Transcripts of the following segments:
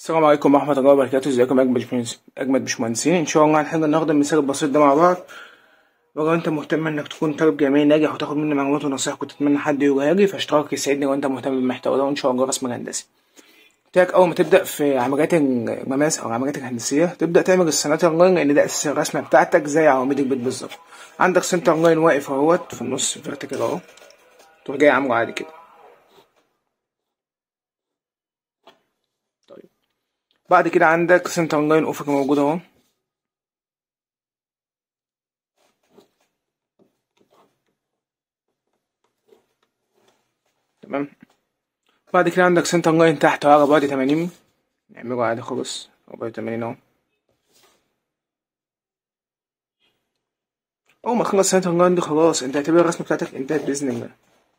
السلام عليكم ورحمة الله وبركاته ازيكم أجمل باشمهندس- أجمل باشمهندسين إن شاء الله هنحل النهاردة المثال البسيط ده مع بعض ولو أنت مهتم إنك تكون طالب جامعي ناجح وتاخد مني معلومات ونصايح كنت أتمنى حد يقولها لي فاشتراك يسعدني لو أنت مهتم بالمحتوى ده وإن شاء الله رسم هندسي قلت لك أول ما تبدأ في عمليات المماس أو العمليات الهندسية تبدأ تعمل السناتر لاين لأن ده أساس الرسمة بتاعتك زي عواميد البيت بالظبط عندك سنتر لاين واقف أهوت في النص فيرتيكال أهو تروح جاي عامله عادي كده طيب بعد كده عندك سنتر لاين أفقي موجود أهو تمام بعد كده عندك سنتر لاين تحت على بعد 80 نعمله عادي خالص بعد 80 اهو اول ما تخلص سنتر لاين دي خلاص انت هتبقى الرسمه بتاعتك انتهت باذن الله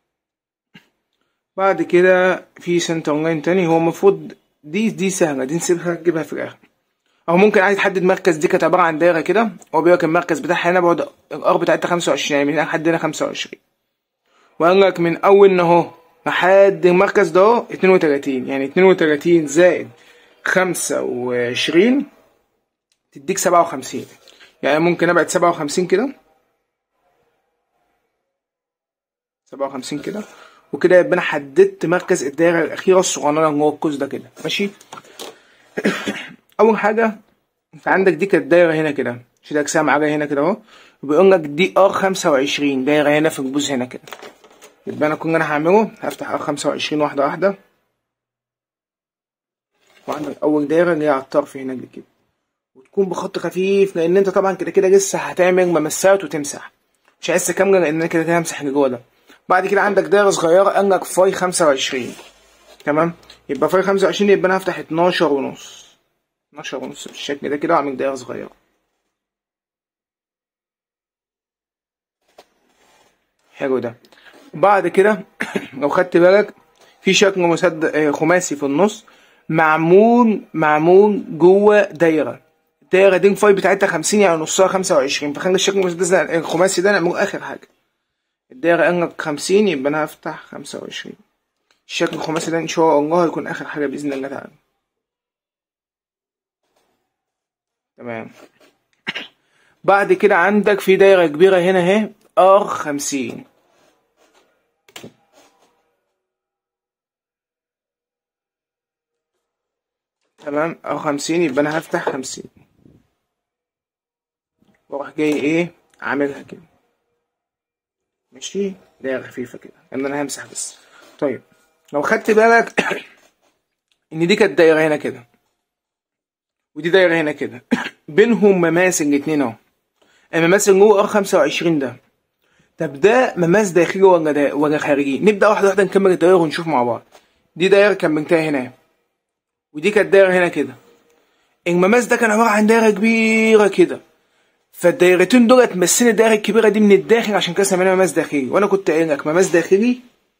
بعد كده في سنتر لاين تاني هو المفروض دي دي سهله دي نسيبها تجيبها في الاخر او ممكن عايز تحدد مركز دي كانت عباره عن دايره كده هو بيقول لك المركز بتاعها هنا بعد الار بتاعتها 25 يعني من هنا لحد هنا 25 وقال لك من اول اهو لحد المركز ده اهو 32 يعني 32 زائد 25 تديك 57 يعني ممكن ابعد 57 كده 57 كده وكده يبقى انا حددت مركز الدايره الاخيره الصغننه اللي هو القوس ده كده ماشي اول حاجه انت عندك دي كانت دايره هنا كده شيل اجسام على هنا كده اهو وبيقول لك دي ار 25 دايره هنا في الجزء هنا كده يبقى انا كل اللي انا هعمله هفتح ار 25 واحده واحده وعندك اول دايره اللي هي على الطرف هناك دي كده وتكون بخط خفيف لان انت طبعا كده كده لسه هتعمل ممسات وتمسح مش عايز تكمل لان انا كده كده همسح اللي جوه ده بعد كده عندك دايره صغيره قال لك فاي 25 تمام يبقى فاي 25 يبقى انا هفتح 12 ونص 12 ونص بالشكل ده كده واعمل دايره صغيره حلو ده بعد كده لو خدت بالك في شكل مسد آه، خماسي في النص معمول معمول جوه دايره الدايره دي الفاي بتاعتها 50 يعني نصها 25 فخلي الشكل المسدس ده الخماسي ده نعمله اخر حاجه الدايره قال لك 50 يبقى انا هفتح 25 الشكل الخماسي ده ان شاء الله هيكون اخر حاجه باذن الله تعالى تمام بعد كده عندك في دايره كبيره هنا اهي ار 50 تمام او خمسين يبقى انا هفتح خمسين واروح جاي ايه عاملها كده ماشي دايرة خفيفة كده ان انا همسح بس طيب لو خدت بالك ان دي كانت دايرة هنا كده ودي دايرة هنا كده بينهم مماس الاتنين اهو المماس اللي هو ار 25 ده طب ده مماس داخلي ولا دا ولا خارجي نبدأ واحدة واحدة نكمل الدايرة ونشوف مع بعض دي دايرة كملتها هنا ودي كانت دايرة هنا كده المماس ده كان عبارة عن دايرة كبيرة كده فالدايرتين دول تمثلوا الدايرة الكبيرة دي من الداخل عشان كده سميناها مماس داخلي وأنا كنت قايل لك مماس داخلي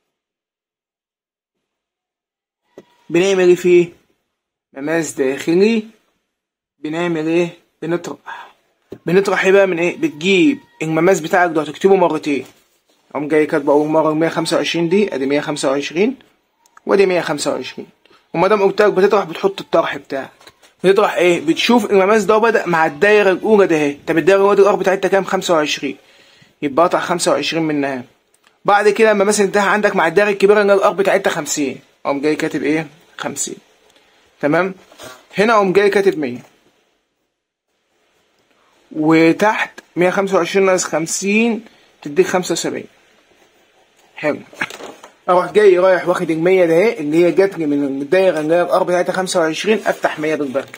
بنعمل ايه فيه؟ مماس داخلي بنعمل ايه؟ بنطرح بنطرح ايه بقى من ايه؟ بتجيب المماس بتاعك ده هتكتبه مرتين قوم جاي كاتبه أول مرة 125 دي أدي 125 وادي 125 وما دام قلت لك بتطرح بتحط الطرح بتاعك بتطرح ايه بتشوف المماس ده بدأ مع الدايرة الأولى ده اهي طب الدايرة الأولى دي الأر بتاعتها كام 25 يبقى اطرح 25 منها بعد كده المماس انتهى عندك مع الدايرة الكبيرة اللي الأر بتاعتها 50 قوم جاي كاتب ايه 50 تمام هنا قوم جاي كاتب 100 وتحت 125 ناقص 50 تديك 75 حلو اروح جاي رايح واخد ال 100 ده اهي اللي هي جات لي من الدايره اللي هي الار بتاعتها 25 افتح 100 بالبركه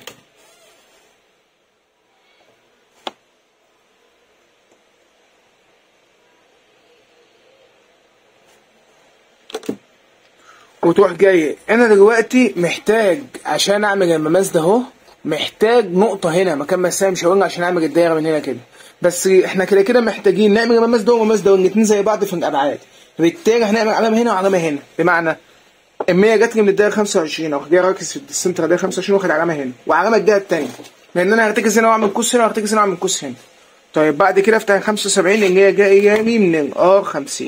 وتروح جاي انا دلوقتي محتاج عشان اعمل المماس ده اهو محتاج نقطة هنا مكان ما السهم مش هقولنا عشان اعمل الدايرة من هنا كده بس احنا كده كده محتاجين نعمل المماس ده والمماس ده والاتنين زي بعض في الابعاد بالتالي هنعمل علامة هنا وعلامة هنا بمعنى ال 100 جات لي من الدايره 25 اروح جاي راكز في السنتر ده 25 واخد علامه هنا وعلامه الدايره الثانيه لان انا هرتكز هنا واعمل قوس هنا وهرتكز هنا واعمل قوس هنا طيب بعد كده افتح 75 اللي هي جايه لي من الار 50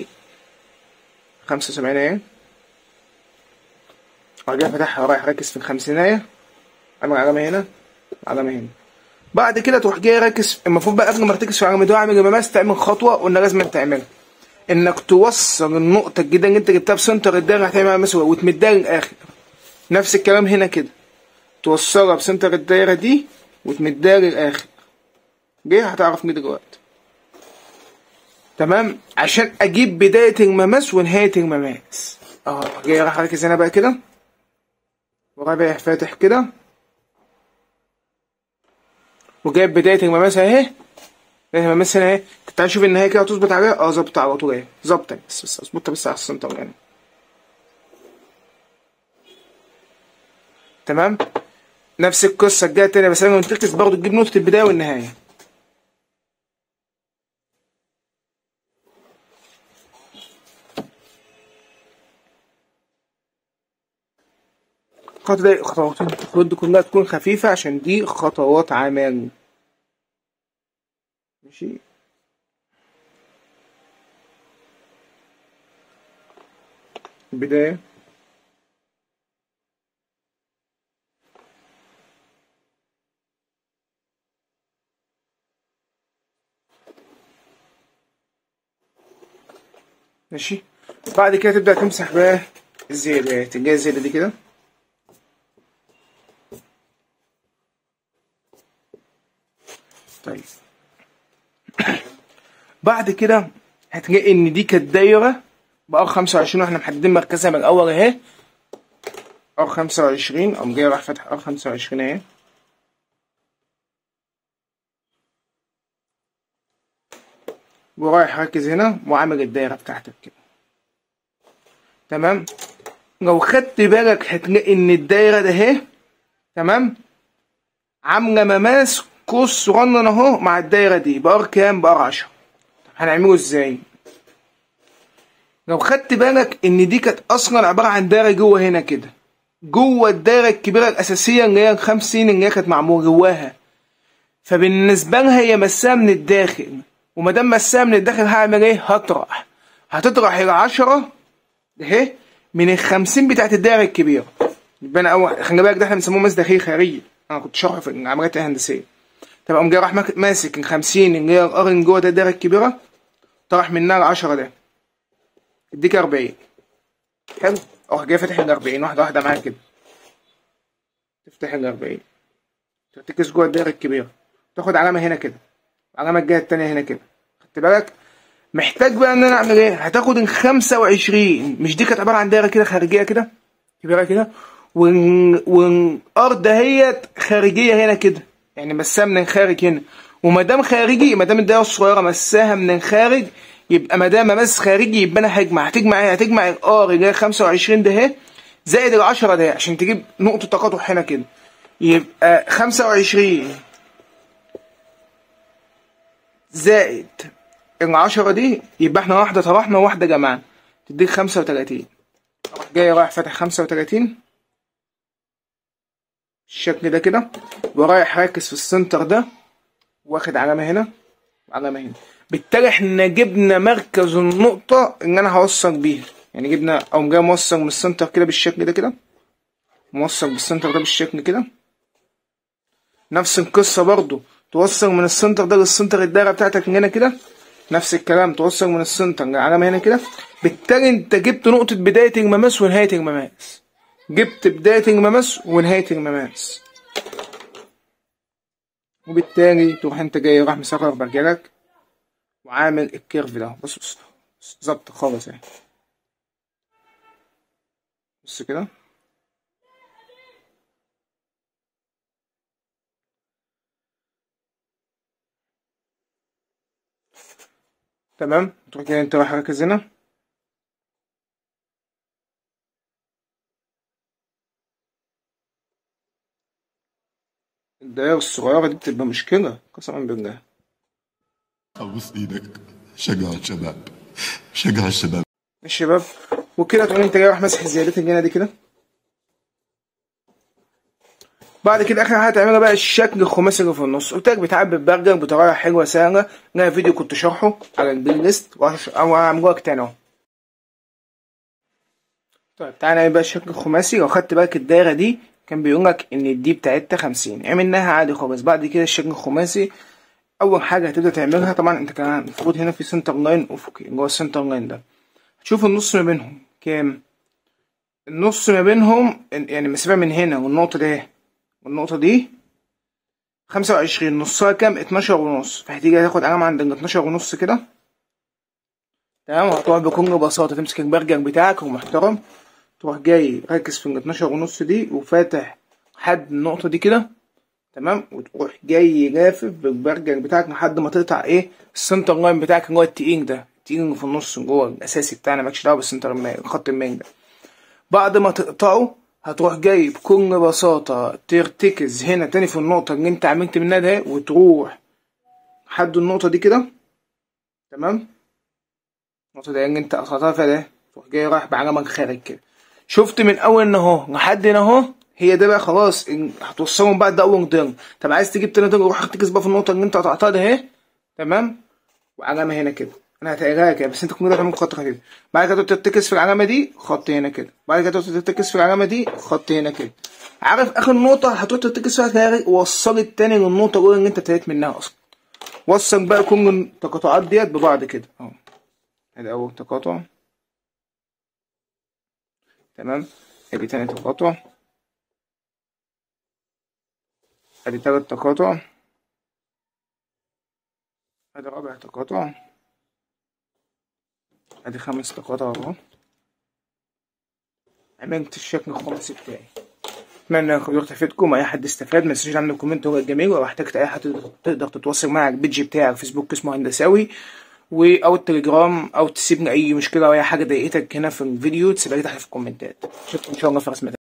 75 اهي راجع فاتحها رايح ركز في الخمسينية اعمل علامه هنا علامه هنا بعد كده تروح جاي راكز المفروض بقى قبل ما تركز في العلامه دي واعمل المماس تعمل خطوه قلنا لازم تعملها انك توصل النقطه الجديده اللي انت جبتها بسنتر الدايره هتعمل مثلا وتمدها للاخر نفس الكلام هنا كده توصلها بسنتر الدايره دي وتمدها للاخر ليه هتعرف ليه دلوقتي تمام عشان اجيب بدايه المماس ونهايه المماس اه جاي راح اركز هنا بقى كده ورابع فاتح كده وجايب بدايه المماس اهي بدايه المماس هنا اهي كنت عايز اشوف النهايه كده تظبط عليها اه ظبط على طول اهي ظبطت بس بس اظبطها بس على السنتر يعني تمام نفس القصه الجايه التانيه بس لما تركز برضه تجيب نقطه البدايه والنهايه الخطوة دي خطوات المفروض دي كلها تكون خفيفة عشان دي خطوات عمل ماشي البداية ماشي بعد كده تبدأ تمسح بقى الزيادات تجي الزيادة دي كده طيب بعد كده هتلاقي ان دي كانت دايره بار 25 واحنا محددين مركزها من الاول اهي ار 25 قام جاي راح فاتح ار 25 اهي ورايح ركز هنا وعامل الدايره بتاعتك كده تمام لو خدت بالك هتلاقي ان الدايره ده اهي تمام عامله مماس قوس صغنن اهو مع الدايره دي بار كام بار 10 هنعمله ازاي لو خدت بالك ان دي كانت اصلا عباره عن دايره جوه هنا كده جوه الدايره الكبيره الاساسيه اللي هي الخمس سنين اللي هي كانت معموله جواها فبالنسبه لها هي مساها من الداخل وما دام مساها من الداخل هعمل ايه هطرح هتطرح العشرة اهي من الخمسين بتاعت الدايره الكبيره يبقى انا اول خلي بالك ده احنا بنسموه ماس داخلي خارجي انا كنت شرحه في العمليات الهندسيه طب قام جاي راح ماك- ماسك ال 50 اللي هي الار اللي جوه ده الدايره الكبيره طرح منها ال 10 ده يديك 40 حلو اروح جاي فاتح ال 40 واحده واحده معاك كده تفتح ال 40 ترتكز جوه الدايره الكبيره تاخد علامه هنا كده علامه الجهه التانيه هنا كده خدت بالك محتاج بقى ان انا اعمل ايه هتاخد ال 25 مش دي كانت عباره عن دايره كده خارجيه كده كبيره كده وال- والارض دهيت خارجيه هنا كده يعني مساها من الخارج هنا وما دام خارجي ما دام الدايره الصغيره مساها من الخارج يبقى ما دام مماس خارجي يبقى انا هجمع هتجمع ايه هتجمع الار اللي هي 25 ده اهي زائد ال 10 ده عشان تجيب نقطه تقاطع هنا كده يبقى 25 زائد العشرة دي يبقى احنا واحدة طرحنا وواحدة جمعنا تديك خمسة وتلاتين أروح جاي رايح فاتح خمسة وتلاتين الشكل ده كده ورايح راكز في السنتر ده واخد علامة هنا وعلامة هنا بالتالي احنا جبنا مركز النقطة اللي انا هوصل بيها يعني جبنا او جاي موصل من السنتر كده بالشكل ده كده موصل بالسنتر ده بالشكل كده نفس القصة برضو توصل من السنتر ده للسنتر الدايرة بتاعتك من هنا كده نفس الكلام توصل من السنتر للعلامة هنا كده بالتالي انت جبت نقطة بداية المماس ونهاية المماس جبت بداية المماس ونهاية المماس وبالتالي تروح انت جاي راح مسرر برجلك وعامل الكيرف ده بص بص بص، ظبط خالص اهي بص كده تمام تروح جاي انت رايح ركز هنا الدائرة الصغيرة دي بتبقى مشكلة قسما بالله ابوس ايدك شجع الشباب شجع الشباب الشباب وكده تقوم انت جاي رايح ماسح الزيادات الجنة دي كده بعد كده اخر حاجه هتعملها بقى الشكل الخماسي اللي في النص قلت لك بتعبي البرجر بطريقه حلوه سهله لها فيديو كنت شارحه على البلاي ليست وهش- او هعمله لك تاني اهو طيب تعالى نعمل بقى الشكل الخماسي لو خدت بالك الدايره دي كان بيقول لك ان الدي بتاعتها خمسين عملناها عادي خالص بعد كده الشكل الخماسي اول حاجه هتبدا تعملها طبعا انت كان المفروض هنا في سنتر لاين افقي اللي هو السنتر لاين ده تشوف النص ما بينهم كام النص ما بينهم يعني المسافه من هنا والنقطه دي والنقطه دي خمسة وعشرين نصها كام اتناشر ونص فهتيجي تاخد علامة عند الاتناشر ونص كده تمام وهتروح بكل بساطة تمسك البرجر بتاعك ومحترم تروح جاي ركز في الاتناشر ونص دي وفاتح حد النقطة دي كده تمام وتروح جاي لافف بالبرجر بتاعك لحد ما تقطع ايه السنتر لاين بتاعك اللي هو التقيل ده التقيل اللي في النص جوه الاساسي بتاعنا مالكش دعوه بالسنتر المايل خط المايل ده بعد ما تقطعه هتروح جاي بكل بساطة ترتكز هنا تاني في النقطة اللي انت عملت منها ده وتروح لحد النقطة دي كده تمام النقطة دي اللي انت قطعتها فيها ده تروح جاي رايح بعلامة خارج كده شفت من اول ان اهو لحد هنا اهو هي ده بقى خلاص هتوصلهم بقى ده اول ترم طب عايز تجيب تاني ترم روح ارتكز بقى في النقطة اللي انت قطعتها ده اهي تمام وعلامة هنا كده انا هتقراها كده بس انت كل ده تعمل خط خفيف بعد كده ترتكز في العلامه دي خط هنا كده بعد كده ترتكز في العلامه دي خط هنا كده عارف اخر نقطه هتروح ترتكز فيها تلاقي وصلت تاني للنقطه الاولى اللي انت ابتديت منها اصلا وصل بقى كل التقاطعات ديت ببعض كده اهو ادي اول تقاطع تمام ادي تاني تقاطع ادي تالت تقاطع ادي رابع تقاطع ادي خمس تقاطع اهو عملت الشكل الخماسي بتاعي اتمنى الفيديو تفيدكم اي حد استفاد ما تنسوش تعملوا كومنت هو الجميل ولو احتجت اي حد تقدر تتواصل معي على البيج بتاعي على الفيسبوك اسمه هندساوي و او التليجرام او تسيبني اي مشكله او اي حاجه ضايقتك هنا في الفيديو تسيبها لي تحت في الكومنتات اشوفكم ان شاء الله في رسمه